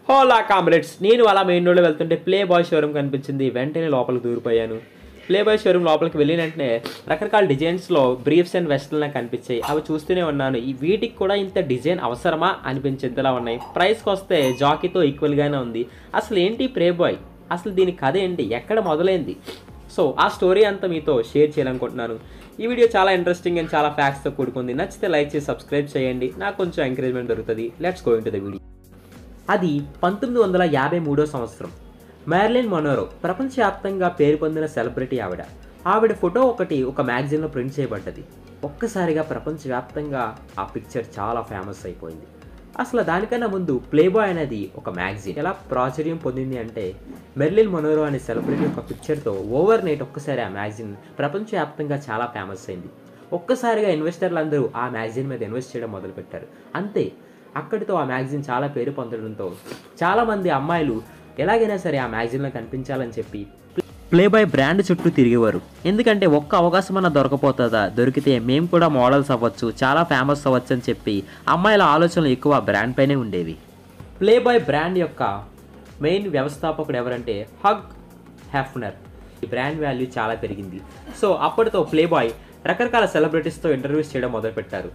హోలా కామ్రేడ్స్ నేను అలా మెయిన్ రోడ్లో వెళ్తుంటే ప్లే బాయ్ షోరూమ్ కనిపించింది వెంటనే లోపలికి దూరిపోయాను ప్లే బాయ్ షోరూమ్ లోపలికి వెళ్ళిన వెంటనే రకరకాల డిజైన్స్లో బ్రీఫ్స్ అండ్ వెస్ట్లు నాకు కనిపించాయి అవి చూస్తూనే ఉన్నాను ఈ వీటికి కూడా ఇంత డిజైన్ అవసరమా అనిపించేంతలా ఉన్నాయి ప్రైస్కి వస్తే జాకీతో ఈక్వల్గానే ఉంది అసలు ఏంటి ప్లే బాయ్ అసలు దీని కథ ఏంటి ఎక్కడ మొదలైంది సో ఆ స్టోరీ అంతా మీతో షేర్ చేయాలనుకుంటున్నాను ఈ వీడియో చాలా ఇంట్రెస్టింగ్ అండ్ చాలా ఫ్యాక్ట్స్తో కూడుకుంది నచ్చితే లైక్ చేసి సబ్స్క్రైబ్ చేయండి నాకు కొంచెం ఎంకరేజ్మెంట్ దొరుకుతుంది let's go into the video అది పంతొమ్మిది వందల యాభై మూడో సంవత్సరం మ్యార్లిన్ మొనోరో ప్రపంచవ్యాప్తంగా పేరు పొందిన సెలబ్రిటీ ఆవిడ ఆవిడ ఫోటో ఒకటి ఒక మ్యాగజైన్లో ప్రింట్ చేయబడ్డది ఒక్కసారిగా ప్రపంచవ్యాప్తంగా ఆ పిక్చర్ చాలా ఫేమస్ అయిపోయింది అసలు దానికన్నా ముందు ప్లేబాయ్ అనేది ఒక మ్యాగజైన్ ఎలా ప్రాచుర్యం పొందింది అంటే మెర్లిన్ మొనోరో అనే సెలబ్రిటీ ఒక పిక్చర్తో ఓవర్ నైట్ ఒక్కసారి ఆ మ్యాగజైన్ ప్రపంచవ్యాప్తంగా చాలా ఫేమస్ అయింది ఒక్కసారిగా ఇన్వెస్టర్లు అందరూ ఆ మ్యాగజైన్ మీద ఇన్వెస్ట్ చేయడం మొదలుపెట్టారు అంతే అక్కడితో ఆ మ్యాగజైన్ చాలా పేరు పొందడంతో చాలామంది అమ్మాయిలు ఎలాగైనా సరే ఆ మ్యాగజైన్లో కనిపించాలని చెప్పి ప్లే బాయ్ బ్రాండ్ చుట్టూ తిరిగేవారు ఎందుకంటే ఒక్క అవకాశం అన్న దొరకపోతుందా దొరికితే మేము కూడా మోడల్స్ అవ్వచ్చు చాలా ఫేమస్ అవ్వచ్చు అని చెప్పి అమ్మాయిల ఆలోచనలు ఎక్కువ బ్రాండ్ పైనే ఉండేవి ప్లే బాయ్ బ్రాండ్ యొక్క మెయిన్ వ్యవస్థాపకుడు ఎవరంటే హగ్ హ్యాఫ్నర్ ఈ బ్రాండ్ వాల్యూ చాలా పెరిగింది సో అప్పటితో ప్లే బాయ్ రకరకాల సెలబ్రిటీస్తో ఇంటర్వ్యూస్ చేయడం మొదలుపెట్టారు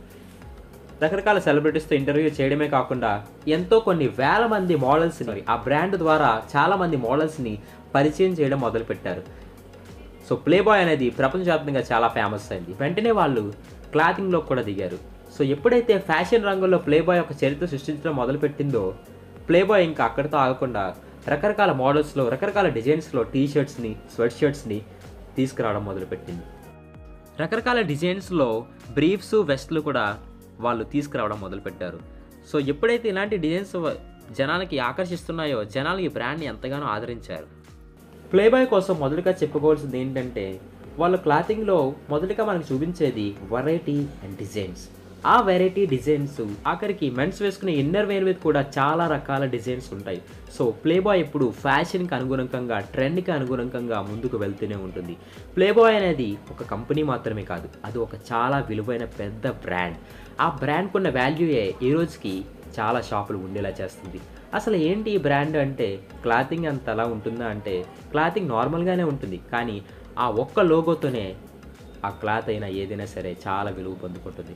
రకరకాల సెలబ్రిటీస్తో ఇంటర్వ్యూ చేయడమే కాకుండా ఎంతో కొన్ని వేల మంది మోడల్స్ని ఆ బ్రాండ్ ద్వారా చాలా మంది మోడల్స్ని పరిచయం చేయడం మొదలుపెట్టారు సో ప్లే బాయ్ అనేది ప్రపంచవ్యాప్తంగా చాలా ఫేమస్ అయింది వెంటనే వాళ్ళు క్లాతింగ్లో కూడా దిగారు సో ఎప్పుడైతే ఫ్యాషన్ రంగంలో ప్లే బాయ్ ఒక చరిత్ర సృష్టించడం మొదలుపెట్టిందో ప్లే బాయ్ ఇంకా అక్కడితో ఆగకుండా రకరకాల మోడల్స్లో రకరకాల డిజైన్స్లో టీ షర్ట్స్ని స్వెట్ షర్ట్స్ని తీసుకురావడం మొదలుపెట్టింది రకరకాల డిజైన్స్లో బ్రీఫ్స్ వెస్ట్లు కూడా వాళ్ళు తీసుకురావడం మొదలుపెట్టారు సో ఎప్పుడైతే ఇలాంటి డిజైన్స్ జనాలకి ఆకర్షిస్తున్నాయో జనాలు ఈ బ్రాండ్ని ఎంతగానో ఆదరించారు ప్లేబాయ్ కోసం మొదటగా చెప్పుకోవాల్సింది ఏంటంటే వాళ్ళ క్లాతింగ్లో మొదటగా మనకు చూపించేది వెరైటీ అండ్ డిజైన్స్ ఆ వెరైటీ డిజైన్స్ ఆఖరికి మెన్స్ వేసుకునే ఇన్నర్ వేర్ మీద కూడా చాలా రకాల డిజైన్స్ ఉంటాయి సో ప్లేబాయ్ ఎప్పుడు ఫ్యాషన్కి అనుగుణంగా ట్రెండ్కి అనుగుణంగా ముందుకు వెళ్తూనే ఉంటుంది ప్లేబాయ్ అనేది ఒక కంపెనీ మాత్రమే కాదు అది ఒక చాలా విలువైన పెద్ద బ్రాండ్ ఆ బ్రాండ్కి ఉన్న వాల్యూయే ఈ రోజుకి చాలా షాపులు ఉండేలా చేస్తుంది అసలు ఏంటి ఈ బ్రాండ్ అంటే క్లాతింగ్ అంత అలా ఉంటుందా అంటే క్లాతింగ్ నార్మల్గానే ఉంటుంది కానీ ఆ ఒక్క లోగోతోనే ఆ క్లాత్ అయినా ఏదైనా సరే చాలా విలువ పొందుకుంటుంది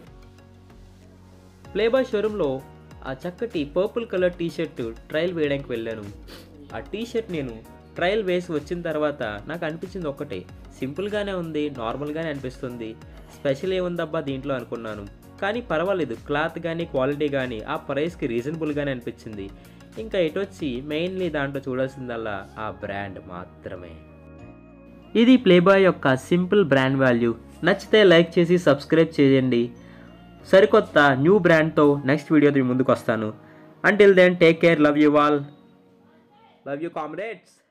ప్లేబాయ్ షోరూంలో ఆ చక్కటి purple colour T shirt trial వేయడానికి వెళ్ళాను ఆ టీ షర్ట్ నేను ట్రయల్ వేసి వచ్చిన తర్వాత నాకు అనిపించింది ఒక్కటే సింపుల్గానే ఉంది నార్మల్గానే అనిపిస్తుంది స్పెషల్ ఏముందబ్బా దీంట్లో అనుకున్నాను కానీ పర్వాలేదు క్లాత్ కానీ క్వాలిటీ కానీ ఆ ప్రైస్కి రీజనబుల్గానే అనిపించింది ఇంకా ఎటొచ్చి మెయిన్లీ దాంట్లో చూడాల్సిందల్లా ఆ బ్రాండ్ మాత్రమే ఇది ప్లేబాయ్ యొక్క సింపుల్ బ్రాండ్ వాల్యూ నచ్చితే లైక్ చేసి సబ్స్క్రైబ్ చేయండి సరికొత్త న్యూ బ్రాండ్తో నెక్స్ట్ వీడియోతో మీ ముందుకు వస్తాను until then take care love you all love you comrades